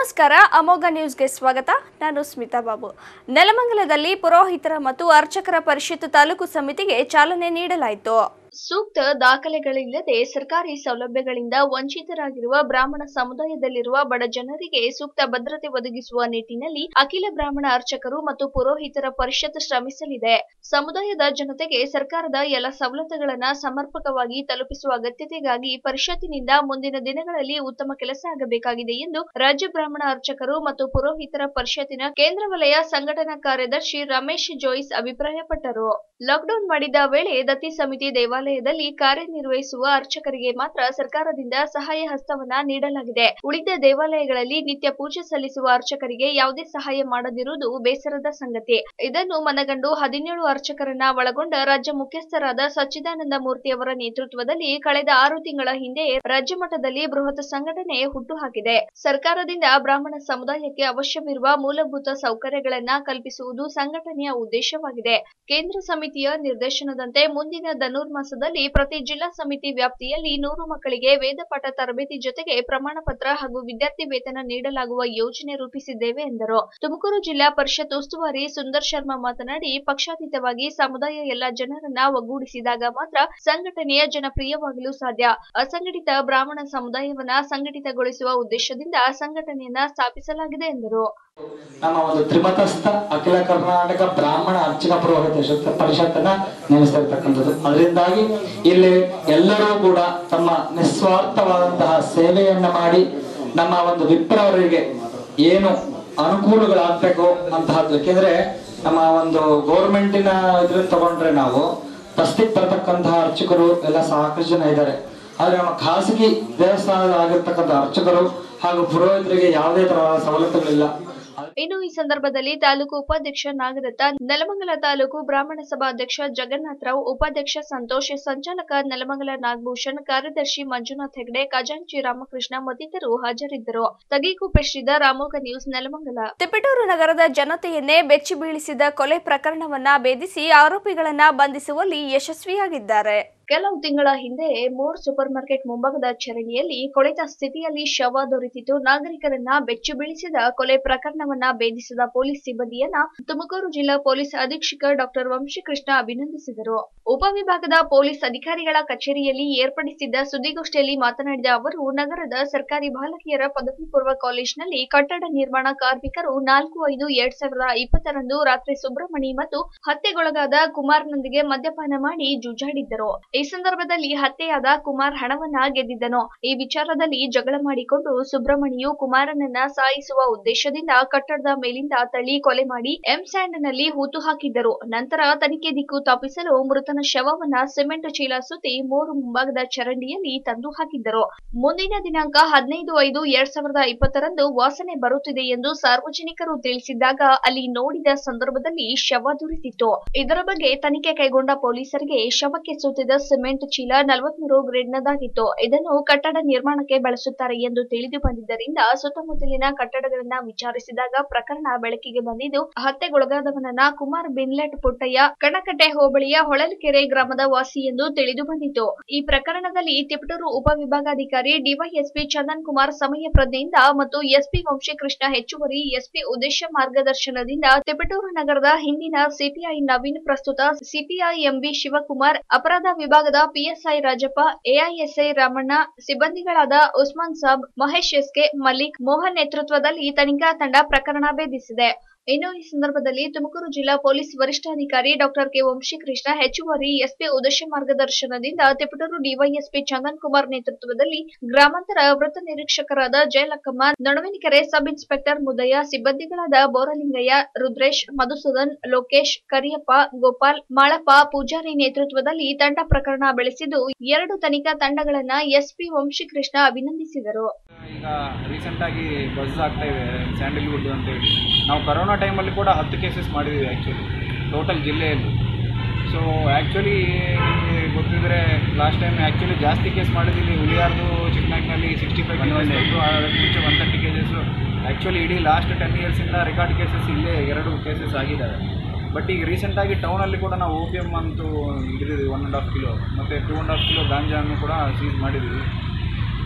ನಮಸ್ಕಾರ ಅಮೋಘ ನ್ಯೂಸ್ಗೆ ಸ್ವಾಗತ ನಾನು ಸ್ಮಿತಾ ಬಾಬು ನೆಲಮಂಗಲದಲ್ಲಿ ಪುರೋಹಿತರ ಮತ್ತು ಅರ್ಚಕರ ಪರಿಷತ್ ತಾಲೂಕು ಸಮಿತಿಗೆ ಚಾಲನೆ ನೀಡಲಾಯಿತು ಸೂಕ್ತ ದಾಖಲೆಗಳಿಲ್ಲದೆ ಸರ್ಕಾರಿ ಸೌಲಭ್ಯಗಳಿಂದ ವಂಚಿತರಾಗಿರುವ ಬ್ರಾಹ್ಮಣ ಸಮುದಾಯದಲ್ಲಿರುವ ಬಡ ಜನರಿಗೆ ಸೂಕ್ತ ಭದ್ರತೆ ಒದಗಿಸುವ ನಿಟ್ಟಿನಲ್ಲಿ ಅಖಿಲ ಬ್ರಾಹ್ಮಣ ಅರ್ಚಕರು ಮತ್ತು ಪುರೋಹಿತರ ಪರಿಷತ್ ಶ್ರಮಿಸಲಿದೆ ಸಮುದಾಯದ ಜನತೆಗೆ ಸರ್ಕಾರದ ಎಲ್ಲ ಸವಲತ್ತುಗಳನ್ನ ಸಮರ್ಪಕವಾಗಿ ತಲುಪಿಸುವ ಅಗತ್ಯತೆಗಾಗಿ ಪರಿಷತ್ತಿನಿಂದ ಮುಂದಿನ ದಿನಗಳಲ್ಲಿ ಉತ್ತಮ ಕೆಲಸ ಆಗಬೇಕಾಗಿದೆ ಎಂದು ರಾಜ್ಯ ಬ್ರಾಹ್ಮಣ ಅರ್ಚಕರು ಮತ್ತು ಪುರೋಹಿತರ ಪರಿಷತ್ತಿನ ಕೇಂದ್ರ ವಲಯ ಸಂಘಟನಾ ಕಾರ್ಯದರ್ಶಿ ರಮೇಶ್ ಜೋಯಿಸ್ ಅಭಿಪ್ರಾಯಪಟ್ಟರು ಲಾಕ್ಡೌನ್ ಮಾಡಿದ ವೇಳೆ ದತ್ತಿ ಸಮಿತಿ ದೇವಾಲಯದಲ್ಲಿ ಕಾರ್ಯನಿರ್ವಹಿಸುವ ಅರ್ಚಕರಿಗೆ ಮಾತ್ರ ಸರ್ಕಾರದಿಂದ ಸಹಾಯ ಹಸ್ತವನ್ನ ನೀಡಲಾಗಿದೆ ಉಳಿದ ದೇವಾಲಯಗಳಲ್ಲಿ ನಿತ್ಯ ಪೂಜೆ ಸಲ್ಲಿಸುವ ಅರ್ಚಕರಿಗೆ ಯಾವುದೇ ಸಹಾಯ ಮಾಡದಿರುವುದು ಬೇಸರದ ಸಂಗತಿ ಇದನ್ನು ಮನಗಂಡು ಹದಿನೇಳು ಅರ್ಚಕರನ್ನ ಒಳಗೊಂಡ ರಾಜ್ಯ ಮುಖ್ಯಸ್ಥರಾದ ಸಚ್ಚಿದಾನಂದ ಮೂರ್ತಿ ಅವರ ನೇತೃತ್ವದಲ್ಲಿ ಕಳೆದ ಆರು ತಿಂಗಳ ಹಿಂದೆ ರಾಜ್ಯ ಮಟ್ಟದಲ್ಲಿ ಬೃಹತ್ ಸಂಘಟನೆ ಹುಟ್ಟುಹಾಕಿದೆ ಸರ್ಕಾರದಿಂದ ಬ್ರಾಹ್ಮಣ ಸಮುದಾಯಕ್ಕೆ ಅವಶ್ಯವಿರುವ ಮೂಲಭೂತ ಸೌಕರ್ಯಗಳನ್ನ ಕಲ್ಪಿಸುವುದು ಸಂಘಟನೆಯ ಉದ್ದೇಶವಾಗಿದೆ ಕೇಂದ್ರ ಸಮಿತಿಯ ನಿರ್ದೇಶನದಂತೆ ಮುಂದಿನ ಧನುರ್ಮಾಸದಲ್ಲಿ ಪ್ರತಿ ಜಿಲ್ಲಾ ಸಮಿತಿ ವ್ಯಾಪ್ತಿಯಲ್ಲಿ ನೂರು ಮಕ್ಕಳಿಗೆ ವೇದಪಾಠ ತರಬೇತಿ ಜೊತೆಗೆ ಪ್ರಮಾಣ ಪತ್ರ ಹಾಗೂ ವಿದ್ಯಾರ್ಥಿ ವೇತನ ನೀಡಲಾಗುವ ಯೋಜನೆ ರೂಪಿಸಿದ್ದೇವೆ ಎಂದರು ತುಮಕೂರು ಜಿಲ್ಲಾ ಪರಿಷತ್ ಉಸ್ತುವಾರಿ ಸುಂದರ್ ಶರ್ಮಾ ಮಾತನಾಡಿ ಪಕ್ಷಾತೀತವಾಗಿ ಸಮುದಾಯ ಎಲ್ಲ ಜನರನ್ನ ಒಗ್ಗೂಡಿಸಿದಾಗ ಮಾತ್ರ ಸಂಘಟನೆಯ ಜನಪ್ರಿಯವಾಗಲು ಸಾಧ್ಯ ಅಸಂಘಟಿತ ಬ್ರಾಹ್ಮಣ ಸಮುದಾಯವನ್ನ ಸಂಘಟಿತಗೊಳಿಸುವ ಉದ್ದೇಶದಿಂದ ಸಂಘಟನೆಯನ್ನ ಸ್ಥಾಪಿಸಲಾಗಿದೆ ಎಂದರು ನಮ್ಮ ಒಂದು ತ್ರಿಮತಸ್ಥ ಅಖಿಲ ಕರ್ನಾಟಕ ಬ್ರಾಹ್ಮಣ ಅರ್ಚಕ ಪುರೋಹಿತ ಶಕ್ತ ಪರಿಷತ್ತನ್ನ ನೇಮಿಸ್ತಾ ಇರ್ತಕ್ಕಂಥದ್ದು ಅದರಿಂದಾಗಿ ಇಲ್ಲಿ ಎಲ್ಲರೂ ಕೂಡ ತಮ್ಮ ನಿಸ್ವಾರ್ಥವಾದಂತಹ ಸೇವೆಯನ್ನ ಮಾಡಿ ನಮ್ಮ ಒಂದು ವಿಪ್ರವರಿಗೆ ಏನು ಅನುಕೂಲಗಳಾಗ್ಬೇಕು ಅಂತಹದ್ದು ಯಾಕೆಂದ್ರೆ ನಮ್ಮ ಒಂದು ಗೌರ್ಮೆಂಟಿನ ಇದ್ರಿಂದ ತಗೊಂಡ್ರೆ ನಾವು ಫಸ್ಟಿಗೆ ಬರ್ತಕ್ಕಂತಹ ಅರ್ಚಕರು ಎಲ್ಲ ಸಾಕಷ್ಟು ಜನ ಇದ್ದಾರೆ ಆದ್ರೆ ನಮ್ಮ ಖಾಸಗಿ ದೇವಸ್ಥಾನದಲ್ಲಿರ್ತಕ್ಕಂಥ ಅರ್ಚಕರು ಹಾಗೂ ಪುರೋಹಿತರಿಗೆ ಯಾವುದೇ ತರಹದ ಸವಲತ್ತುಗಳಿಲ್ಲ ಇನ್ನು ಈ ಸಂದರ್ಭದಲ್ಲಿ ತಾಲೂಕು ಉಪಾಧ್ಯಕ್ಷ ನಾಗರತ್ನ ನೆಲಮಂಗಲ ತಾಲೂಕು ಬ್ರಾಹ್ಮಣ ಸಭಾ ಅಧ್ಯಕ್ಷ ಜಗನ್ನಾಥ್ ರಾವ್ ಉಪಾಧ್ಯಕ್ಷ ಸಂತೋಷ್ ಸಂಚಾಲಕ ನೆಲಮಂಗಲ ನಾಗಭೂಷಣ್ ಕಾರ್ಯದರ್ಶಿ ಮಂಜುನಾಥ್ ಹೆಗಡೆ ಖಜಾಂಚಿ ರಾಮಕೃಷ್ಣ ಮತ್ತಿತರರು ಹಾಜರಿದ್ದರು ತಗೀಕುಪ್ಪೆ ಶ್ರೀಧರ್ ಅಮೋಘ ನ್ಯೂಸ್ ನೆಲಮಂಗಲ ತಿಪಟೂರು ನಗರದ ಜನತೆಯನ್ನೇ ಬೆಚ್ಚಿ ಬೀಳಿಸಿದ ಕೊಲೆ ಪ್ರಕರಣವನ್ನ ಭೇದಿಸಿ ಆರೋಪಿಗಳನ್ನ ಬಂಧಿಸುವಲ್ಲಿ ಯಶಸ್ವಿಯಾಗಿದ್ದಾರೆ ಕೆಲವು ತಿಂಗಳ ಹಿಂದೆ ಮೋರ್ ಸೂಪರ್ ಮಾರ್ಕೆಟ್ ಮುಂಭಾಗದ ಚರಣಿಯಲ್ಲಿ ಕೊಳೆತ ಸ್ಥಿತಿಯಲ್ಲಿ ಶವ ದೊರೆತಿದ್ದು ನಾಗರಿಕರನ್ನ ಬೆಚ್ಚಿ ಬೀಳಿಸಿದ ಕೊಲೆ ಪ್ರಕರಣವನ್ನ ಭೇದಿಸಿದ ಪೊಲೀಸ್ ಸಿಬ್ಬಂದಿಯನ್ನ ತುಮಕೂರು ಜಿಲ್ಲಾ ಪೊಲೀಸ್ ಅಧೀಕ್ಷಕ ಡಾಕ್ಟರ್ ವಂಶೀಕೃಷ್ಣ ಅಭಿನಂದಿಸಿದರು ಉಪವಿಭಾಗದ ಪೊಲೀಸ್ ಅಧಿಕಾರಿಗಳ ಕಚೇರಿಯಲ್ಲಿ ಏರ್ಪಡಿಸಿದ್ದ ಸುದ್ದಿಗೋಷ್ಠಿಯಲ್ಲಿ ಮಾತನಾಡಿದ ಅವರು ನಗರದ ಸರ್ಕಾರಿ ಬಾಲಕಿಯರ ಪದವಿ ಪೂರ್ವ ಕಾಲೇಜಿನಲ್ಲಿ ಕಟ್ಟಡ ನಿರ್ಮಾಣ ಕಾರ್ಮಿಕರು ನಾಲ್ಕು ಐದು ಎರಡ್ ಸಾವಿರದ ಇಪ್ಪತ್ತರಂದು ರಾತ್ರಿ ಸುಬ್ರಹ್ಮಣಿ ಮತ್ತು ಹತ್ಯೆಗೊಳಗಾದ ಕುಮಾರ್ನೊಂದಿಗೆ ಮದ್ಯಪಾನ ಮಾಡಿ ಜೂಜಾಡಿದ್ದರು ಈ ಸಂದರ್ಭದಲ್ಲಿ ಹತ್ಯೆಯಾದ ಕುಮಾರ್ ಹಣವನ್ನ ಗೆದ್ದಿದ್ದನು ಈ ವಿಚಾರದಲ್ಲಿ ಜಗಳ ಮಾಡಿಕೊಂಡು ಸುಬ್ರಹ್ಮಣಿಯು ಕುಮಾರನನ್ನ ಸಾಯಿಸುವ ಉದ್ದೇಶದಿಂದ ಕಟ್ಟಡದ ಮೇಲಿಂದ ತಳ್ಳಿ ಕೊಲೆ ಮಾಡಿ ಎಂ ಸ್ಯಾಂಡ್ ನಲ್ಲಿ ಹೂತು ಹಾಕಿದ್ದರು ನಂತರ ತನಿಖೆ ದಿಕ್ಕು ತಪ್ಪಿಸಲು ಮೃತನ ಶವವನ್ನ ಸಿಮೆಂಟ್ ಚೀಲ ಸುತ್ತಿ ಮೂರು ಮುಂಭಾಗದ ಚರಂಡಿಯಲ್ಲಿ ತಂದು ಹಾಕಿದ್ದರು ಮುಂದಿನ ದಿನಾಂಕ ಹದಿನೈದು ಐದು ಎರಡ್ ಸಾವಿರದ ಇಪ್ಪತ್ತರಂದು ವಾಸನೆ ಬರುತ್ತಿದೆ ಎಂದು ಸಾರ್ವಜನಿಕರು ತಿಳಿಸಿದ್ದಾಗ ಅಲ್ಲಿ ನೋಡಿದ ಸಂದರ್ಭದಲ್ಲಿ ಶವ ದೊರೆತಿತ್ತು ಇದರ ಬಗ್ಗೆ ತನಿಖೆ ಕೈಗೊಂಡ ಪೊಲೀಸರಿಗೆ ಶವಕ್ಕೆ ಸುತ್ತಿದ ಸಿಮೆಂಟ್ ಚೀಲ ನಲವತ್ಮೂರು ಗ್ರೇಡ್ನದಾಗಿತ್ತು ಇದನ್ನು ಕಟ್ಟಡ ನಿರ್ಮಾಣಕ್ಕೆ ಬಳಸುತ್ತಾರೆ ಎಂದು ತಿಳಿದು ಬಂದಿದ್ದರಿಂದ ಸುತ್ತಮುತ್ತಲಿನ ಕಟ್ಟಡಗಳನ್ನ ವಿಚಾರಿಸಿದಾಗ ಪ್ರಕರಣ ಬೆಳಕಿಗೆ ಬಂದಿದ್ದು ಹತ್ಯೆಗೊಳಗಾದವನನ್ನ ಕುಮಾರ್ ಬಿನ್ಲೆಟ್ ಪುಟ್ಟಯ್ಯ ಕಣಕಟ್ಟೆ ಹೋಬಳಿಯ ಹೊಳಲ್ಕೆರೆ ಗ್ರಾಮದ ವಾಸಿ ಎಂದು ತಿಳಿದು ಬಂದಿತ್ತು ಈ ಪ್ರಕರಣದಲ್ಲಿ ತಿಪಟೂರು ಉಪವಿಭಾಗಾಧಿಕಾರಿ ಡಿವೈಎಸ್ಪಿ ಚಂದನ್ ಕುಮಾರ್ ಸಮಯ ಪ್ರಜ್ಞೆಯಿಂದ ಮತ್ತು ಎಸ್ಪಿ ವಂಶೀಕೃಷ್ಣ ಹೆಚ್ಚುವರಿ ಎಸ್ಪಿ ಉದ್ದೇಶ ಮಾರ್ಗದರ್ಶನದಿಂದ ತಿಪಟೂರು ನಗರದ ಹಿಂದಿನ ಸಿಪಿಐ ನವೀನ್ ಪ್ರಸ್ತುತ ಸಿಪಿಐ ಎಂಬಿ ಶಿವಕುಮಾರ್ ಅಪರಾಧ ವಿಭಾಗದ ಪಿಎಸ್ಐ ರಾಜಪ್ಪ ಎಐಎಸ್ಐ ರಾಮಣ್ಣ ಸಿಬ್ಬಂದಿಗಳಾದ ಉಸ್ಮಾನ್ ಸಾಬ್ ಮಹೇಶ್ ಎಸ್ಕೆ ಮಲ್ಲಿಕ್ ಮೋಹನ್ ನೇತೃತ್ವದಲ್ಲಿ ತನಿಖಾ ತಂಡ ಪ್ರಕರಣ ಭೇದಿಸಿದೆ ಇನ್ನು ಈ ಸಂದರ್ಭದಲ್ಲಿ ತುಮಕೂರು ಜಿಲ್ಲಾ ಪೊಲೀಸ್ ವರಿಷ್ಠಾಧಿಕಾರಿ ಡಾಕ್ಟರ್ ಕೆ ವಂಶೀಕೃಷ್ಣ ಹೆಚ್ಚುವರಿ ಎಸ್ಪಿ ಉದ್ದೇಶ ಮಾರ್ಗದರ್ಶನದಿಂದ ತಿಪಟೂರು ಡಿವೈಎಸ್ಪಿ ಚಂದನ್ ಕುಮಾರ್ ನೇತೃತ್ವದಲ್ಲಿ ಗ್ರಾಮಾಂತರ ವೃತ್ತ ನಿರೀಕ್ಷಕರಾದ ಜಯಲಕ್ಕಮ್ಮ ನಡುವಿನಕೆರೆ ಸಬ್ ಇನ್ಸ್ಪೆಕ್ಟರ್ ಮುದಯ್ಯ ಸಿಬ್ಬಂದಿಗಳಾದ ಬೋರಲಿಂಗಯ್ಯ ರುದ್ರೇಶ್ ಮಧುಸೂದನ್ ಲೋಕೇಶ್ ಕರಿಯಪ್ಪ ಗೋಪಾಲ್ ಮಾಳಪ್ಪ ಪೂಜಾರಿ ನೇತೃತ್ವದಲ್ಲಿ ತಂಡ ಪ್ರಕರಣ ಬೆಳೆಸಿದ್ದು ಎರಡು ತನಿಖಾ ತಂಡಗಳನ್ನ ಎಸ್ಪಿ ವಂಶೀಕೃಷ್ಣ ಅಭಿನಂದಿಸಿದರು ಈಗ ರೀಸೆಂಟಾಗಿ ಬಸ್ ಆಗ್ತಾ ಇದೆ ಸ್ಯಾಂಡಲ್ವುಡ್ ಅಂತೇಳಿ ನಾವು ಕರೋನಾ ಟೈಮಲ್ಲಿ ಕೂಡ ಹತ್ತು ಕೇಸಸ್ ಮಾಡಿದ್ದೀವಿ ಆ್ಯಕ್ಚುಲಿ ಟೋಟಲ್ ಜಿಲ್ಲೆಯಲ್ಲಿ ಸೊ ಆ್ಯಕ್ಚುಲಿ ನಿಮಗೆ ಗೊತ್ತಿದ್ರೆ ಲಾಸ್ಟ್ ಟೈಮ್ ಆ್ಯಕ್ಚುಲಿ ಜಾಸ್ತಿ ಕೇಸ್ ಮಾಡಿದ್ದೀವಿ ಹುಲಿಯಾರ್ದು ಚಿಕ್ಕನಾಗ್ನಲ್ಲಿ ಸಿಕ್ಸ್ಟಿ ಫೈವ್ ಕೇಸಸ್ ಅದಕ್ಕೆ ಮುಂಚೆ ಒನ್ ತರ್ಟಿ ಕೇಸಸ್ಸು ಆ್ಯಕ್ಚುಲಿ ಇಡೀ ಲಾಸ್ಟ್ ಟೆನ್ ಇಯರ್ಸಿಂದ ರೆಕಾರ್ಡ್ ಕೇಸಸ್ ಇಲ್ಲೇ ಎರಡು ಕೇಸಸ್ ಆಗಿದ್ದಾವೆ ಬಟ್ ಈಗ ರೀಸೆಂಟಾಗಿ ಟೌನಲ್ಲಿ ಕೂಡ ನಾವು ಓ ಪಿ ಎಮ್ ಅಂತೂ ಹಿಡಿದಿದ್ದೀವಿ ಒನ್ ಆ್ಯಂಡ್ ಹಾಫ್ ಕಿಲೋ ಮತ್ತು ಟೂ ಆ್ಯಂಡ್ ಹಾಫ್ ಕಿಲೋ ಗಾಂಜಾನು ಕೂಡ ಸೀಸ್ ಮಾಡಿದ್ದೀವಿ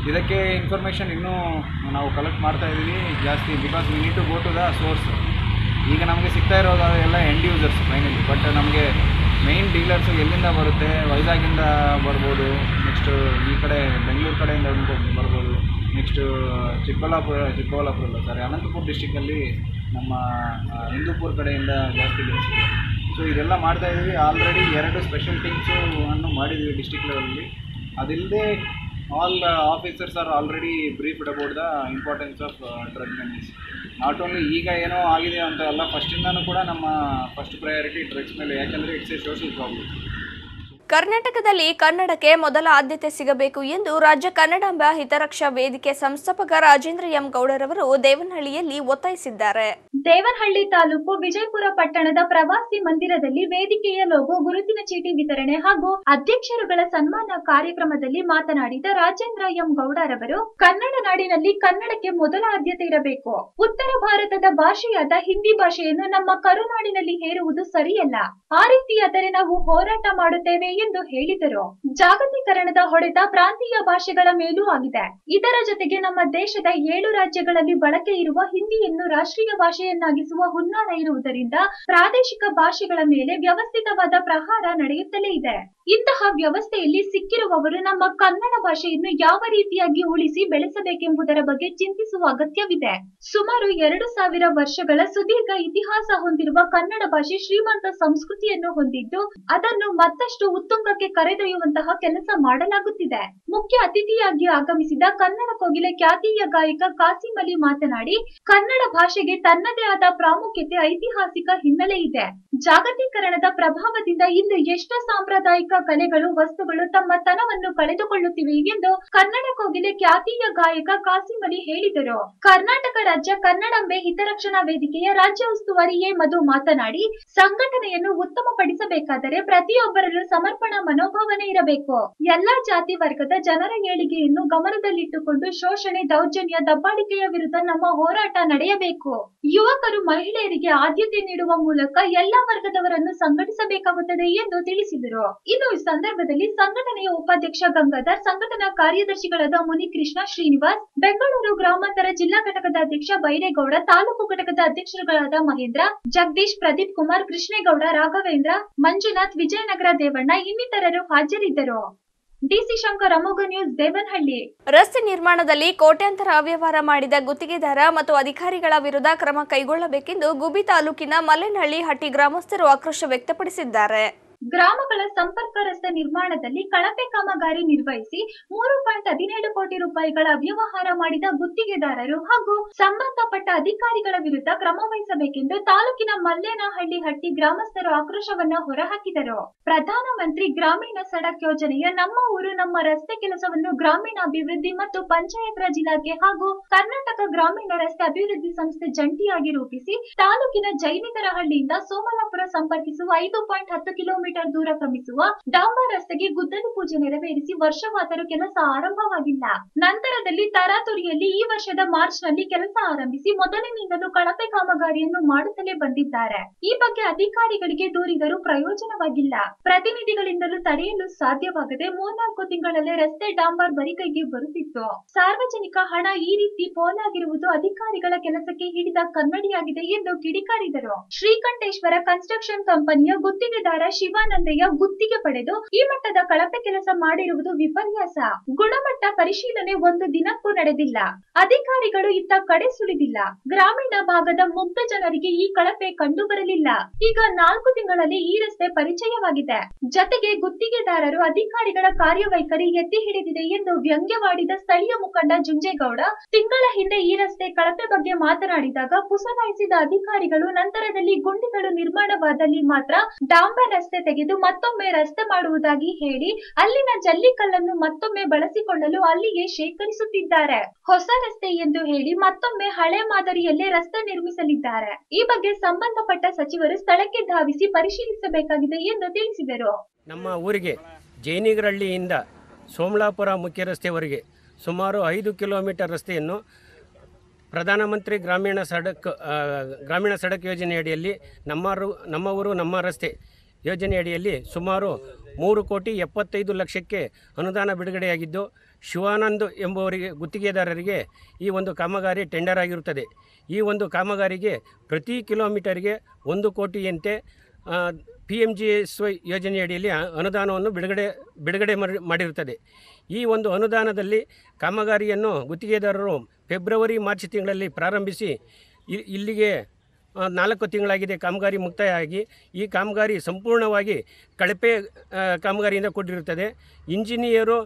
ಇದಕ್ಕೆ ಇನ್ಫಾರ್ಮೇಷನ್ ಇನ್ನೂ ನಾವು ಕಲೆಕ್ಟ್ ಮಾಡ್ತಾ ಇದ್ದೀವಿ ಜಾಸ್ತಿ because we need to go to the source ಈಗ ನಮಗೆ ಸಿಗ್ತಾ ಇರೋದು ಎಲ್ಲ ಎಂಡ್ ಯೂಸರ್ಸ್ ಫೈನಲಿ ಬಟ್ ನಮಗೆ ಮೇಯ್ನ್ ಡೀಲರ್ಸು ಎಲ್ಲಿಂದ ಬರುತ್ತೆ ವೈಜಾಗಿಂದ ಬರ್ಬೋದು ನೆಕ್ಸ್ಟು ಈ ಕಡೆ ಬೆಂಗಳೂರು ಕಡೆಯಿಂದ ಒಂದು ಬರ್ಬೋದು ನೆಕ್ಸ್ಟು ಚಿಕ್ಕಬಳ್ಳಾಪುರ ಚಿಕ್ಕಬಳ್ಳಾಪುರ ಅಲ್ಲ ಸಾರಿ ಅನಂತಪುರ ಡಿಸ್ಟಿಕಲ್ಲಿ ನಮ್ಮ ಆ, ಹಿಂದೂಪುರ ಕಡೆಯಿಂದ ಜಾಸ್ತಿ ಬೆಳೆಸಿದೆ ಸೊ ಇದೆಲ್ಲ ಮಾಡ್ತಾ ಇದ್ದೀವಿ ಆಲ್ರೆಡಿ ಎರಡು ಸ್ಪೆಷಲ್ ಟೀಮ್ಸು ಅನ್ನು ಮಾಡಿದ್ದೀವಿ ಡಿಸ್ಟಿಕ್ ಲೆವೆಲಲ್ಲಿ ಅದಿಲ್ಲದೆ all officers are already briefed about the importance of drug menace not only ಈಗ ಏನೋ ಆಗಿದೆ ಅಂತ ಅಲ್ಲ ಫಸ್ಟಿಂದನೂ ಕೂಡ ನಮ್ಮ ಫಸ್ಟ್ ಪ್ರಯಾರಿಟಿ ಡ್ರಗ್ಸ್ ಮೇಲೆ ಯಾಕಂದರೆ ಇಟ್ಸ್ ಎ ಸೋಷಿಯಲ್ ಪ್ರಾಬ್ಲಮ್ ಕರ್ನಾಟಕದಲ್ಲಿ ಕನ್ನಡಕ್ಕೆ ಮೊದಲ ಆದ್ಯತೆ ಸಿಗಬೇಕು ಎಂದು ರಾಜ್ಯ ಕನ್ನಡಾಂಬ ಹಿತರಕ್ಷಾ ವೇದಿಕೆ ಸಂಸ್ಥಾಪಕ ರಾಜೇಂದ್ರ ಎಂ ಗೌಡರವರು ದೇವನಹಳ್ಳಿಯಲ್ಲಿ ಒತ್ತಾಯಿಸಿದ್ದಾರೆ ದೇವನಹಳ್ಳಿ ತಾಲೂಕು ವಿಜಯಪುರ ಪಟ್ಟಣದ ಪ್ರವಾಸಿ ಮಂದಿರದಲ್ಲಿ ವೇದಿಕೆಯ ಲೋಗೋ ಗುರುತಿನ ಚೀಟಿ ವಿತರಣೆ ಹಾಗೂ ಅಧ್ಯಕ್ಷರುಗಳ ಸನ್ಮಾನ ಕಾರ್ಯಕ್ರಮದಲ್ಲಿ ಮಾತನಾಡಿದ ರಾಜೇಂದ್ರ ಎಂ ಗೌಡರವರು ಕನ್ನಡ ನಾಡಿನಲ್ಲಿ ಕನ್ನಡಕ್ಕೆ ಮೊದಲ ಆದ್ಯತೆ ಇರಬೇಕು ಉತ್ತರ ಭಾರತದ ಭಾಷೆಯಾದ ಹಿಂದಿ ಭಾಷೆಯನ್ನು ನಮ್ಮ ಕರುನಾಡಿನಲ್ಲಿ ಹೇರುವುದು ಸರಿಯಲ್ಲ ಆ ರೀತಿಯಾದರೆ ನಾವು ಹೋರಾಟ ಮಾಡುತ್ತೇವೆ ಎಂದು ಹೇಳಿದರು ಜಾಗತೀಕರಣದ ಹೊಡೆತ ಪ್ರಾಂತೀಯ ಭಾಷೆಗಳ ಮೇಲೂ ಆಗಿದೆ ಇದರ ಜೊತೆಗೆ ನಮ್ಮ ದೇಶದ ಏಳು ರಾಜ್ಯಗಳಲ್ಲಿ ಬಳಕೆ ಇರುವ ಹಿಂದಿಯನ್ನು ರಾಷ್ಟ್ರೀಯ ಭಾಷೆಯನ್ನಾಗಿಸುವ ಹುನ್ನಾರ ಇರುವುದರಿಂದ ಪ್ರಾದೇಶಿಕ ಭಾಷೆಗಳ ಮೇಲೆ ವ್ಯವಸ್ಥಿತವಾದ ಪ್ರಹಾರ ನಡೆಯುತ್ತಲೇ ಇದೆ ಇಂತಹ ವ್ಯವಸ್ಥೆಯಲ್ಲಿ ಸಿಕ್ಕಿರುವವರು ನಮ್ಮ ಕನ್ನಡ ಭಾಷೆಯನ್ನು ಯಾವ ರೀತಿಯಾಗಿ ಉಳಿಸಿ ಬೆಳೆಸಬೇಕೆಂಬುದರ ಬಗ್ಗೆ ಚಿಂತಿಸುವ ಅಗತ್ಯವಿದೆ ಸುಮಾರು ಎರಡು ಸಾವಿರ ವರ್ಷಗಳ ಸುದೀರ್ಘ ಇತಿಹಾಸ ಹೊಂದಿರುವ ಕನ್ನಡ ಭಾಷೆ ಶ್ರೀಮಂತ ಸಂಸ್ಕೃತಿಯನ್ನು ಹೊಂದಿದ್ದು ಅದನ್ನು ಮತ್ತಷ್ಟು ಉತ್ತುಂಗಕ್ಕೆ ಕರೆದೊಯ್ಯುವಂತಹ ಕೆಲಸ ಮಾಡಲಾಗುತ್ತಿದೆ ಮುಖ್ಯ ಅತಿಥಿಯಾಗಿ ಆಗಮಿಸಿದ ಕನ್ನಡ ಕೋಗಿಲೆ ಖ್ಯಾತಿಯ ಗಾಯಕ ಕಾಸಿಂ ಅಲಿ ಮಾತನಾಡಿ ಕನ್ನಡ ಭಾಷೆಗೆ ತನ್ನದೇ ಆದ ಪ್ರಾಮುಖ್ಯತೆ ಐತಿಹಾಸಿಕ ಹಿನ್ನೆಲೆ ಇದೆ ಜಾಗತೀಕರಣದ ಪ್ರಭಾವದಿಂದ ಇಂದು ಎಷ್ಟೋ ಸಾಂಪ್ರದಾಯಿಕ ಕಲೆಗಳು ವಸ್ತುಗಳು ತಮ್ಮ ತನವನ್ನು ಕಳೆದುಕೊಳ್ಳುತ್ತಿವೆ ಎಂದು ಕನ್ನಡ ಕೋಗಿಲೆ ಖ್ಯಾತಿಯ ಗಾಯಕ ಕಾಸಿಂ ಅಲಿ ಹೇಳಿದರು ಕರ್ನಾಟಕ ರಾಜ್ಯ ಕನ್ನಡಂಬೆ ಹಿತರಕ್ಷಣಾ ವೇದಿಕೆಯ ರಾಜ್ಯ ಉಸ್ತುವಾರಿ ಎ ಮಧು ಮಾತನಾಡಿ ಸಂಘಟನೆಯನ್ನು ಉತ್ತಮಪಡಿಸಬೇಕಾದರೆ ಪ್ರತಿಯೊಬ್ಬರಲ್ಲೂ ಸಮರ್ಪಣಾ ಮನೋಭಾವನೆ ಇರಬೇಕು ಎಲ್ಲಾ ಜಾತಿ ವರ್ಗದ ಜನರ ಏಳಿಗೆಯನ್ನು ಗಮನದಲ್ಲಿಟ್ಟುಕೊಂಡು ಶೋಷಣೆ ದೌರ್ಜನ್ಯ ದಬ್ಬಾಳಿಕೆಯ ವಿರುದ್ಧ ನಮ್ಮ ಹೋರಾಟ ನಡೆಯಬೇಕು ಯುವಕರು ಮಹಿಳೆಯರಿಗೆ ಆದ್ಯತೆ ನೀಡುವ ಮೂಲಕ ಎಲ್ಲಾ ವರ್ಗದವರನ್ನು ಸಂಘಟಿಸಬೇಕಾಗುತ್ತದೆ ಎಂದು ತಿಳಿಸಿದರು ಇನ್ನು ಈ ಸಂದರ್ಭದಲ್ಲಿ ಸಂಘಟನೆಯ ಉಪಾಧ್ಯಕ್ಷ ಗಂಗಾಧರ್ ಸಂಘಟನಾ ಕಾರ್ಯದರ್ಶಿಗಳಾದ ಮುನಿಕೃಷ್ಣ ಶ್ರೀನಿವಾಸ್ ಬೆಂಗಳೂರು ಗ್ರಾಮಾಂತರ ಜಿಲ್ಲಾ ಘಟಕದ ಅಧ್ಯಕ್ಷ ಬೈರೇಗೌಡ ತಾಲೂಕು ಘಟಕದ ಅಧ್ಯಕ್ಷರುಗಳಾದ ಮಹೇಂದ್ರ ಜಗದೀಶ್ ಪ್ರದೀಪ್ ಕುಮಾರ್ ಕೃಷ್ಣೇಗೌಡ ರಾಘವೇಂದ್ರ ಮಂಜುನಾಥ್ ವಿಜಯನಗರ ದೇವಣ್ಣ ಇನ್ನಿತರರು ಹಾಜರಿದ್ದರು ಡಿಸಿ ಶಂಕರ್ ಅಮೋಘ ನ್ಯೂಸ್ ದೇವನಹಳ್ಳಿ ರಸ್ತೆ ನಿರ್ಮಾಣದಲ್ಲಿ ಕೋಟ್ಯಾಂತರ ಅವ್ಯವಹಾರ ಮಾಡಿದ ಗುತ್ತಿಗೆದಾರ ಮತ್ತು ಅಧಿಕಾರಿಗಳ ವಿರುದ್ಧ ಕ್ರಮ ಕೈಗೊಳ್ಳಬೇಕೆಂದು ಗುಬಿ ತಾಲೂಕಿನ ಮಲ್ಲೇನಹಳ್ಳಿ ಹಟ್ಟಿ ಗ್ರಾಮಸ್ಥರು ಆಕ್ರೋಶ ವ್ಯಕ್ತಪಡಿಸಿದ್ದಾರೆ ಗ್ರಾಮಗಳ ಸಂಪರ್ಕ ರಸ್ತೆ ನಿರ್ಮಾಣದಲ್ಲಿ ಕಳಪೆ ಕಾಮಗಾರಿ ನಿರ್ವಹಿಸಿ ಮೂರು ಪಾಯಿಂಟ್ ಹದಿನೇಳು ಕೋಟಿ ರೂಪಾಯಿಗಳ ಅವ್ಯವಹಾರ ಮಾಡಿದ ಗುತ್ತಿಗೆದಾರರು ಹಾಗೂ ಸಂಬಂಧಪಟ್ಟ ಅಧಿಕಾರಿಗಳ ವಿರುದ್ಧ ಕ್ರಮ ವಹಿಸಬೇಕೆಂದು ತಾಲೂಕಿನ ಮಲ್ಲೇನಹಳ್ಳಿ ಹಟ್ಟಿ ಗ್ರಾಮಸ್ಥರು ಆಕ್ರೋಶವನ್ನ ಹೊರಹಾಕಿದರು ಪ್ರಧಾನಮಂತ್ರಿ ಗ್ರಾಮೀಣ ಸಡಕ್ ಯೋಜನೆಯ ನಮ್ಮ ಊರು ನಮ್ಮ ರಸ್ತೆ ಕೆಲಸವನ್ನು ಗ್ರಾಮೀಣಾಭಿವೃದ್ಧಿ ಮತ್ತು ಪಂಚಾಯತ್ ರಾಜ್ ಇಲಾಖೆ ಹಾಗೂ ಕರ್ನಾಟಕ ಗ್ರಾಮೀಣ ರಸ್ತೆ ಅಭಿವೃದ್ಧಿ ಸಂಸ್ಥೆ ಜಂಟಿಯಾಗಿ ರೂಪಿಸಿ ತಾಲೂಕಿನ ಜೈನಿಕರಹಳ್ಳಿಯಿಂದ ಸೋಮಲಾಪುರ ಸಂಪರ್ಕಿಸುವ ಐದು ಪಾಯಿಂಟ್ ಹತ್ತು ಕಿಲೋಮೀಟರ್ ದೂರ ಕ್ರಮಿಸುವ ಡಾಂಬರ್ ರಸ್ತೆಗೆ ಗುದ್ದಲಿ ಪೂಜೆ ನೆರವೇರಿಸಿ ವರ್ಷವಾದರೂ ಕೆಲಸ ಆರಂಭವಾಗಿಲ್ಲ ನಂತರದಲ್ಲಿ ತರಾತುರಿಯಲ್ಲಿ ಈ ವರ್ಷದ ಮಾರ್ಚ್ ನಲ್ಲಿ ಕೆಲಸ ಆರಂಭಿಸಿ ಮೊದಲಿನಿಂದಲೂ ಕಳಪೆ ಕಾಮಗಾರಿಯನ್ನು ಮಾಡುತ್ತಲೇ ಬಂದಿದ್ದಾರೆ ಈ ಬಗ್ಗೆ ಅಧಿಕಾರಿಗಳಿಗೆ ದೂರಿದರೂ ಪ್ರಯೋಜನವಾಗಿಲ್ಲ ಪ್ರತಿನಿಧಿಗಳಿಂದಲೂ ತಡೆಯಲು ಸಾಧ್ಯವಾಗದೆ ಮೂರ್ನಾಲ್ಕು ತಿಂಗಳಲ್ಲೇ ರಸ್ತೆ ಡಾಂಬರ್ ಬರಿಕೈಗೆ ಬರುತ್ತಿತ್ತು ಸಾರ್ವಜನಿಕ ಹಣ ಈ ರೀತಿ ಪೋಲಾಗಿರುವುದು ಅಧಿಕಾರಿಗಳ ಕೆಲಸಕ್ಕೆ ಹಿಡಿದ ಕನ್ನಡಿಯಾಗಿದೆ ಎಂದು ಕಿಡಿಕಾರಿದರು ಶ್ರೀಕಂಠೇಶ್ವರ ಕನ್ಸ್ಟ್ರಕ್ಷನ್ ಕಂಪನಿಯ ಗುತ್ತಿಗೆದಾರ ಶಿವಾನಂದಯ್ಯ ಗುತ್ತಿಗೆ ಪಡೆದು ಈ ಮಟ್ಟದ ಕಳಪೆ ಕೆಲಸ ಮಾಡಿರುವುದು ವಿಪರ್ಯಾಸ ಗುಣಮಟ್ಟ ಪರಿಶೀಲನೆ ಒಂದು ದಿನಕ್ಕೂ ನಡೆದಿಲ್ಲ ಅಧಿಕಾರಿಗಳು ಇತ್ತ ಕಡೆ ಸುಳಿದಿಲ್ಲ ಗ್ರಾಮೀಣ ಭಾಗದ ಮುಗ್ಧ ಜನರಿಗೆ ಈ ಕಳಪೆ ಕಂಡು ಬರಲಿಲ್ಲ ಈಗ ನಾಲ್ಕು ತಿಂಗಳಲ್ಲಿ ಈ ರಸ್ತೆ ಪರಿಚಯವಾಗಿದೆ ಜತೆಗೆ ಗುತ್ತಿಗೆದಾರರು ಅಧಿಕಾರಿಗಳ ಕಾರ್ಯವೈಖರಿ ಎತ್ತಿ ಹಿಡಿದಿದೆ ಎಂದು ವ್ಯಂಗ್ಯವಾಡಿದ ಸ್ಥಳೀಯ ಮುಖಂಡ ಜುಂಜೇಗೌಡ ತಿಂಗಳ ಹಿಂದೆ ಈ ರಸ್ತೆ ಕಳಪೆ ಬಗ್ಗೆ ಮಾತನಾಡಿದಾಗ ಪುಸಲಾಯಿಸಿದ ಅಧಿಕಾರಿಗಳು ನಂತರದಲ್ಲಿ ಗುಂಡಿಗಳು ನಿರ್ಮಾಣವಾದಲ್ಲಿ ಮಾತ್ರ ಡಾಂಬರ್ ರಸ್ತೆ ತೆಗೆದು ಮತ್ತೊಮ್ಮೆ ರಸ್ತೆ ಮಾಡುವುದಾಗಿ ಹೇಳಿ ಅಲ್ಲಿನ ಜಲ್ಲಿಕಲ್ಲನ್ನು ಮತ್ತೊಮ್ಮೆ ಬಳಸಿಕೊಳ್ಳಲು ಅಲ್ಲಿಗೆ ಶೇಖರಿಸುತ್ತಿದ್ದಾರೆ ಹೊಸ ರಸ್ತೆ ಎಂದು ಹೇಳಿ ಮತ್ತೊಮ್ಮೆ ಹಳೆ ಮಾದರಿಯಲ್ಲೇ ರಸ್ತೆ ನಿರ್ಮಿಸಲಿದ್ದಾರೆ ಈ ಬಗ್ಗೆ ಸಂಬಂಧಪಟ್ಟ ಸಚಿವರು ಸ್ಥಳಕ್ಕೆ ಧಾವಿಸಿ ಪರಿಶೀಲಿಸಬೇಕಾಗಿದೆ ಎಂದು ತಿಳಿಸಿದರು ನಮ್ಮ ಊರಿಗೆ ಜೈನಿಗರಹಳ್ಳಿಯಿಂದ ಸೋಮಲಾಪುರ ಮುಖ್ಯ ರಸ್ತೆವರೆಗೆ ಸುಮಾರು ಐದು ಕಿಲೋಮೀಟರ್ ರಸ್ತೆಯನ್ನು ಪ್ರಧಾನಮಂತ್ರಿ ಗ್ರಾಮೀಣ ಸಡಕ್ ಆ, ಗ್ರಾಮೀಣ ಸಡಕ್ ಯೋಜನೆಯಡಿಯಲ್ಲಿ ನಮ್ಮ ರು ನಮ್ಮ ಊರು ನಮ್ಮ ರಸ್ತೆ ಯೋಜನೆಯಡಿಯಲ್ಲಿ ಸುಮಾರು ಮೂರು ಕೋಟಿ ಎಪ್ಪತ್ತೈದು ಲಕ್ಷಕ್ಕೆ ಅನುದಾನ ಬಿಡುಗಡೆಯಾಗಿದ್ದು ಶಿವಾನಂದ್ ಎಂಬುವರಿಗೆ ಗುತ್ತಿಗೆದಾರರಿಗೆ ಈ ಒಂದು ಕಾಮಗಾರಿ ಟೆಂಡರ್ ಆಗಿರುತ್ತದೆ ಈ ಒಂದು ಕಾಮಗಾರಿಗೆ ಪ್ರತಿ ಕಿಲೋಮೀಟರ್ಗೆ ಒಂದು ಕೋಟಿಯಂತೆ P M G S Y ಯೋಜನೆಯಡಿಯಲ್ಲಿ ಅ- ಅನುದಾನವನ್ನು ಬಿಡುಗಡೆ ಬಿಡುಗಡೆ ಮಾಡಿ- ಮಾಡಿರುತ್ತದೆ ಈ ಒಂದು ಅನುದಾನದಲ್ಲಿ ಕಾಮಗಾರಿಯನ್ನು ಗುತ್ತಿಗೆದಾರರು ಫೆಬ್ರವರಿ ಮಾರ್ಚ್ ತಿಂಗಳಲ್ಲಿ ಪ್ರಾರಂಭಿಸಿ ಇ- ಇಲ್ಲಿಗೆ ಆ, ನಾಲ್ಕು ತಿಂಗಳಾಗಿದೆ ಕಾಮಗಾರಿ ಮುಕ್ತಾಯ ಆಗಿ ಈ ಕಾಮಗಾರಿ ಸಂಪೂರ್ಣವಾಗಿ ಕಳಪೆ ಆ, ಕಾಮಗಾರಿಯಿಂದ ಕೂಡಿರುತ್ತದೆ ಇಂಜಿನಿಯರು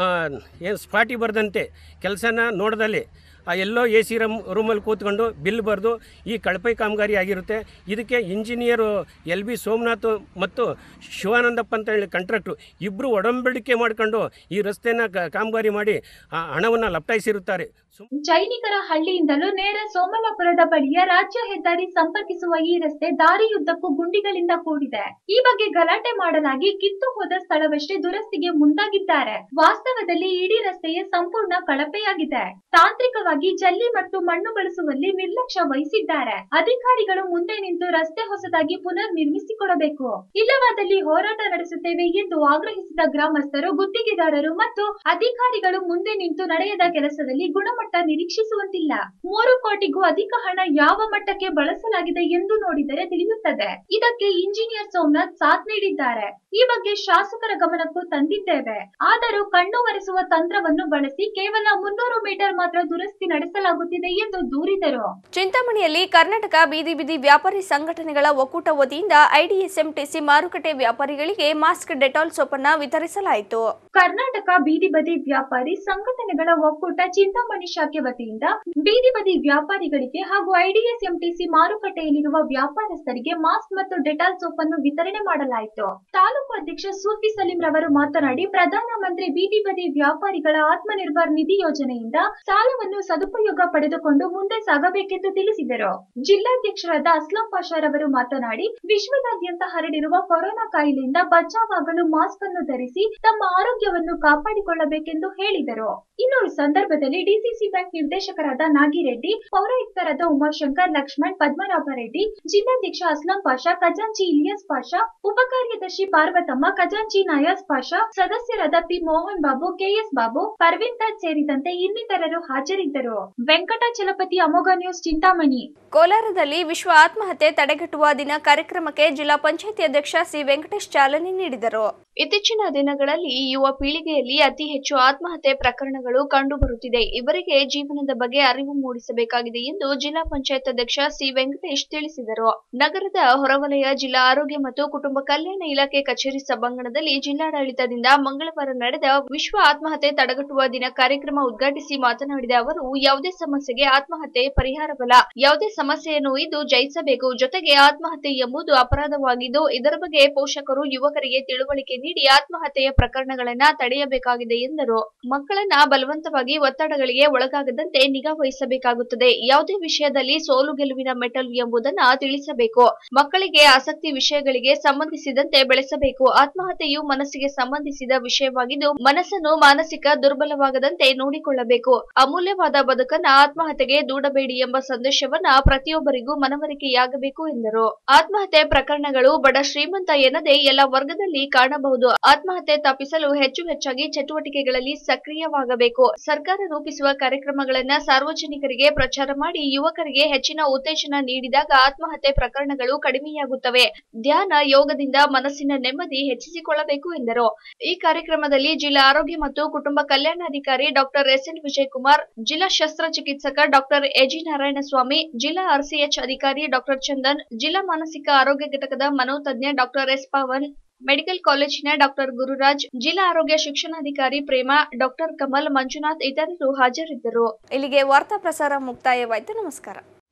ಏನು ಸ್ಪಾಟಿ ಬರೆದಂತೆ ಕೆಲಸನ ನೋಡ್ದಲ್ಲಿ ಆ ಎಲ್ಲೋ ಎ ಸಿ ರಮ್ ರೂಮಲ್ಲಿ ಕೂತ್ಕೊಂಡು ಬಿಲ್ ಬರೆದು ಈ ಕಳಪೆ ಕಾಮಗಾರಿ ಆಗಿರುತ್ತೆ ಇದಕ್ಕೆ ಇಂಜಿನಿಯರು ಎಲ್ ಬಿ ಸೋಮನಾಥ್ ಮತ್ತು ಶಿವಾನಂದಪ್ಪ ಅಂತ ಹೇಳಿ ಕಾಂಟ್ರಾಕ್ಟ್ರು ಇಬ್ಬರು ಒಡಂಬಡಿಕೆ ಮಾಡ್ಕೊಂಡು ಈ ರಸ್ತೆನ ಕ- ಕಾಮಗಾರಿ ಮಾಡಿ ಆ ಹಣವನ್ನು ಲಪ್ಟಾಯಿಸಿರುತ್ತಾರೆ ಸುಮ್ ಜೈನಿಕರ ಹಳ್ಳಿಯಿಂದಲೂ ನೇರ ಸೋಮಲಾಪುರದ ಬಳಿಯ ರಾಜ್ಯ ಹೆದ್ದಾರಿ ಸಂಪರ್ಕಿಸುವ ಈ ರಸ್ತೆ ದಾರಿಯುದ್ದಕ್ಕೂ ಗುಂಡಿಗಳಿಂದ ಕೂಡಿದೆ ಈ ಬಗ್ಗೆ ಗಲಾಟೆ ಮಾಡಲಾಗಿ ಕಿತ್ತು ಹೋದ ಸ್ಥಳವಷ್ಟೇ ದುರಸ್ತಿಗೆ ಮುಂದಾಗಿದ್ದಾರೆ ವಾಸ್ತವದಲ್ಲಿ ಇಡೀ ರಸ್ತೆಯೇ ಸಂಪೂರ್ಣ ಕಳಪೆಯಾಗಿದೆ ತಾಂತ್ರಿಕವಾಗಿ ಜಲ್ಲಿ ಮತ್ತು ಮಣ್ಣು ಬಳಸುವಲ್ಲಿ ನಿರ್ಲಕ್ಷ್ಯ ವಹಿಸಿದ್ದಾರೆ ಅಧಿಕಾರಿಗಳು ಮುಂದೆ ನಿಂತು ರಸ್ತೆ ಹೊಸದಾಗಿ ಪುನರ್ ನಿರ್ಮಿಸಿಕೊಡಬೇಕು ಇಲ್ಲವಾದಲ್ಲಿ ಹೋರಾಟ ನಡೆಸುತ್ತೇವೆ ಎಂದು ಆಗ್ರಹಿಸಿದ ಗ್ರಾಮಸ್ಥರು ಗುತ್ತಿಗೆದಾರರು ಮತ್ತು ಅಧಿಕಾರಿಗಳು ಮುಂದೆ ನಿಂತು ನಡೆಯದ ಕೆಲಸದಲ್ಲಿ ಗುಣಮಟ್ಟ ನಿರೀಕ್ಷಿಸುವಂತಿಲ್ಲ ಮೂರು ಕೋಟಿಗೂ ಅಧಿಕ ಹಣ ಯಾವ ಮಟ್ಟಕ್ಕೆ ಬಳಸಲಾಗಿದೆ ಎಂದು ನೋಡಿದರೆ ತಿಳಿಯುತ್ತದೆ ಇದಕ್ಕೆ ಇಂಜಿನಿಯರ್ ಸೋಮನಾಥ್ ಸಾಥ್ ನೀಡಿದ್ದಾರೆ ಈ ಬಗ್ಗೆ ಶಾಸಕರ ಗಮನಕ್ಕೂ ತಂದಿದ್ದೇವೆ ಆದರೂ ಕಣ್ಣು ಒರೆಸುವ ತಂತ್ರವನ್ನು ಬಳಸಿ ಕೇವಲ ಮುನ್ನೂರು ಮೀಟರ್ ಮಾತ್ರ ದುರಸ್ತಿ ನಡೆಸಲಾಗುತ್ತಿದೆ ಎಂದು ದೂರಿದರು ಚಿಂತಾಮಣಿಯಲ್ಲಿ ಕರ್ನಾಟಕ ಬೀದಿ ಬೀದಿ ವ್ಯಾಪಾರಿ ಸಂಘಟನೆಗಳ ಒಕ್ಕೂಟ ವತಿಯಿಂದ ಐಡಿಎಸ್ಎಂಟಿಸಿ ಮಾರುಕಟ್ಟೆ ವ್ಯಾಪಾರಿಗಳಿಗೆ ಮಾಸ್ಕ್ ಡೆಟಾಲ್ ಸೋಪನ್ನ ವಿತರಿಸಲಾಯಿತು ಕರ್ನಾಟಕ ಬೀದಿ ಬದಿ ವ್ಯಾಪಾರಿ ಸಂಘಟನೆಗಳ ಒಕ್ಕೂಟ ಚಿಂತಾಮಣಿ ಶಾಖೆ ವತಿಯಿಂದ ಬೀದಿ ಬದಿ ವ್ಯಾಪಾರಿಗಳಿಗೆ ಹಾಗೂ ಐಡಿಎಸ್ ಎಂಟಿಸಿ ಮಾರುಕಟ್ಟೆಯಲ್ಲಿರುವ ವ್ಯಾಪಾರಸ್ಥರಿಗೆ ಮಾಸ್ಕ್ ಮತ್ತು ಡೆಟಾಲ್ ಸೋಪ್ ಅನ್ನು ವಿತರಣೆ ಮಾಡಲಾಯಿತು ತಾಲೂಕು ಅಧ್ಯಕ್ಷ ಸೂಫಿ ಸಲೀಂ ರವರು ಮಾತನಾಡಿ ಪ್ರಧಾನಮಂತ್ರಿ ಬೀದಿ ಬದಿ ವ್ಯಾಪಾರಿಗಳ ಆತ್ಮನಿರ್ಭರ್ ನಿಧಿ ಯೋಜನೆಯಿಂದ ಸಾಲವನ್ನು ಸದುಪಯೋಗ ಪಡೆದುಕೊಂಡು ಮುಂದೆ ಸಾಗಬೇಕೆಂದು ತಿಳಿಸಿದರು ಜಿಲ್ಲಾಧ್ಯಕ್ಷರಾದ ಅಸ್ಲಾಂ ಪಾಷಾ ರವರು ಮಾತನಾಡಿ ವಿಶ್ವದಾದ್ಯಂತ ಹರಡಿರುವ ಕೊರೋನಾ ಕಾಯಿಲೆಯಿಂದ ಬಚಾವಾಗಲು ಮಾಸ್ಕ್ ಅನ್ನು ಧರಿಸಿ ತಮ್ಮ ಆರೋಗ್ಯವನ್ನು ಕಾಪಾಡಿಕೊಳ್ಳಬೇಕೆಂದು ಹೇಳಿದರು ಇನ್ನು ಈ ಸಂದರ್ಭದಲ್ಲಿ ಡಿಸಿಸಿ ಬ್ಯಾಂಕ್ ನಿರ್ದೇಶಕರಾದ ನಾಗಿರೆಡ್ಡಿ ಪೌರಾಯುಕ್ತರಾದ ಉಮಾಶಂಕರ್ ಲಕ್ಷ್ಮಣ್ ಪದ್ಮನಾಭ ರೆಡ್ಡಿ ಜಿಲ್ಲಾಧ್ಯಕ್ಷ ಅಸ್ಲಾಂ ಪಾಷಾ ಖಜಾಂಚಿ ಇಲಿಯಾಸ್ ಪಾಷಾ ಉಪಕಾರ್ಯದರ್ಶಿ ಪಾರ್ವತಮ್ಮ ಖಜಾಂಚಿ ನಯಾಸ್ ಪಾಷಾ ಸದಸ್ಯರಾದ ಪಿ ಮೋಹನ್ ಬಾಬು ಕೆಎಸ್ ಬಾಬು ಪರ್ವೀನ್ ತಾಜ್ ಸೇರಿದಂತೆ ಇನ್ನಿತರರು ಹಾಜರಿದ್ದರು ವೆಂಕಟಾಚಲಪತಿ ಅಮೋಘ ನ್ಯೂಸ್ ಚಿಂತಾಮಣಿ ಕೋಲಾರದಲ್ಲಿ ವಿಶ್ವ ಆತ್ಮಹತ್ಯೆ ತಡೆಗಟ್ಟುವ ದಿನ ಕಾರ್ಯಕ್ರಮಕ್ಕೆ ಜಿಲ್ಲಾ ಪಂಚಾಯಿತಿ ಅಧ್ಯಕ್ಷ ಸಿ ವೆಂಕಟೇಶ್ ಚಾಲನೆ ನೀಡಿದರು ಇತ್ತೀಚಿನ ದಿನಗಳಲ್ಲಿ ಯುವ ಪೀಳಿಗೆಯಲ್ಲಿ ಅತಿ ಹೆಚ್ಚು ಆತ್ಮಹತ್ಯೆ ಪ್ರಕರಣಗಳು ಕಂಡುಬರುತ್ತಿದೆ ಇವರಿಗೆ ಜೀವನದ ಬಗ್ಗೆ ಅರಿವು ಮೂಡಿಸಬೇಕಾಗಿದೆ ಎಂದು ಜಿಲ್ಲಾ ಪಂಚಾಯತ್ ಅಧ್ಯಕ್ಷ ಸಿ ವೆಂಕಟೇಶ್ ತಿಳಿಸಿದರು ನಗರದ ಹೊರವಲಯ ಜಿಲ್ಲಾ ಆರೋಗ್ಯ ಮತ್ತು ಕುಟುಂಬ ಕಲ್ಯಾಣ ಇಲಾಖೆ ಕಚೇರಿ ಸಭಾಂಗಣದಲ್ಲಿ ಜಿಲ್ಲಾಡಳಿತದಿಂದ ಮಂಗಳವಾರ ನಡೆದ ವಿಶ್ವ ಆತ್ಮಹತ್ಯೆ ತಡೆಗಟ್ಟುವ ದಿನ ಕಾರ್ಯಕ್ರಮ ಉದ್ಘಾಟಿಸಿ ಮಾತನಾಡಿದ ಅವರು ಯಾವುದೇ ಸಮಸ್ಯೆಗೆ ಆತ್ಮಹತ್ಯೆ ಪರಿಹಾರವಲ್ಲ ಯಾವುದೇ ಸಮಸ್ಯೆಯನ್ನು ಇದು ಜಯಿಸಬೇಕು ಜೊತೆಗೆ ಆತ್ಮಹತ್ಯೆ ಎಂಬುದು ಅಪರಾಧವಾಗಿದ್ದು ಇದರ ಬಗ್ಗೆ ಪೋಷಕರು ಯುವಕರಿಗೆ ತಿಳುವಳಿಕೆ ನೀಡಿ ಆತ್ಮಹತ್ಯೆಯ ಪ್ರಕರಣಗಳನ್ನ ತಡೆಯಬೇಕಾಗಿದೆ ಎಂದರು ಮಕ್ಕಳನ್ನ ಬಲವಂತವಾಗಿ ಒತ್ತಡಗಳಿಗೆ ಒಳಗಾಗದಂತೆ ನಿಗಾ ವಹಿಸಬೇಕಾಗುತ್ತದೆ ಯಾವುದೇ ವಿಷಯದಲ್ಲಿ ಸೋಲು ಗೆಲುವಿನ ಮೆಟಲ್ ಎಂಬುದನ್ನ ತಿಳಿಸಬೇಕು ಮಕ್ಕಳಿಗೆ ಆಸಕ್ತಿ ವಿಷಯಗಳಿಗೆ ಸಂಬಂಧಿಸಿದಂತೆ ಬೆಳೆಸಬೇಕು ಆತ್ಮಹತ್ಯೆಯು ಮನಸ್ಸಿಗೆ ಸಂಬಂಧಿಸಿದ ವಿಷಯವಾಗಿದ್ದು ಮನಸ್ಸನ್ನು ಮಾನಸಿಕ ದುರ್ಬಲವಾಗದಂತೆ ನೋಡಿಕೊಳ್ಳಬೇಕು ಅಮೂಲ್ಯವಾದ ಬದುಕನ್ನ ಆತ್ಮಹತ್ಯೆಗೆ ದೂಡಬೇಡಿ ಎಂಬ ಸಂದೇಶವನ್ನ ಪ್ರತಿಯೊಬ್ಬರಿಗೂ ಮನವರಿಕೆಯಾಗಬೇಕು ಎಂದರು ಆತ್ಮಹತ್ಯೆ ಪ್ರಕರಣಗಳು ಬಡ ಶ್ರೀಮಂತ ಎನ್ನದೇ ಎಲ್ಲ ವರ್ಗದಲ್ಲಿ ಕಾಣಬಹುದು ಆತ್ಮಹತ್ಯೆ ತಪ್ಪಿಸಲು ಹೆಚ್ಚು ಹೆಚ್ಚಾಗಿ ಚಟುವಟಿಕೆಗಳಲ್ಲಿ ಸಕ್ರಿಯವಾಗಬೇಕು ಸರ್ಕಾರ ರೂಪಿಸುವ ಕಾರ್ಯಕ್ರಮಗಳನ್ನ ಸಾರ್ವಜನಿಕರಿಗೆ ಪ್ರಚಾರ ಮಾಡಿ ಯುವಕರಿಗೆ ಹೆಚ್ಚಿನ ಉತ್ತೇಜನ ನೀಡಿದಾಗ ಆತ್ಮಹತ್ಯೆ ಪ್ರಕರಣಗಳು ಕಡಿಮೆಯಾಗುತ್ತವೆ ಧ್ಯಾನ ಯೋಗದಿಂದ ಮನಸ್ಸಿನ ನೆಮ್ಮದಿ ಹೆಚ್ಚಿಸಿಕೊಳ್ಳಬೇಕು ಎಂದರು ಈ ಕಾರ್ಯಕ್ರಮದಲ್ಲಿ ಜಿಲ್ಲಾ ಆರೋಗ್ಯ ಮತ್ತು ಕುಟುಂಬ ಕಲ್ಯಾಣಾಧಿಕಾರಿ ಡಾಕ್ಟರ್ ಎಸ್ ಎನ್ ವಿಜಯಕುಮಾರ್ ಜಿಲ್ಲಾ ಶಸ್ತ್ರಚಿಕಿತ್ಸಕ ಡಾಕ್ಟರ್ ಎಜಿ ನಾರಾಯಣಸ್ವಾಮಿ ಜಿಲ್ಲಾ ಆರ್ಸಿಎಚ್ ಅಧಿಕಾರಿ ಡಾಕ್ಟರ್ ಚಂದನ್ ಜಿಲ್ಲಾ ಮಾನಸಿಕ ಆರೋಗ್ಯ ಘಟಕದ ಮನೋತಜ್ಞ ಡಾಕ್ಟರ್ ಎಸ್ ಪವನ್ ಮೆಡಿಕಲ್ ಕಾಲೇಜಿನ ಡಾಕ್ಟರ್ ಗುರುರಾಜ್ ಜಿಲ್ಲಾ ಆರೋಗ್ಯ ಶಿಕ್ಷಣಾಧಿಕಾರಿ ಪ್ರೇಮ ಡಾಕ್ಟರ್ ಕಮಲ್ ಮಂಜುನಾಥ್ ಇತರರು ಹಾಜರಿದ್ದರು ಇಲ್ಲಿಗೆ ವಾರ್ತಾ ಪ್ರಸಾರ ಮುಕ್ತಾಯವಾಯಿತು ನಮಸ್ಕಾರ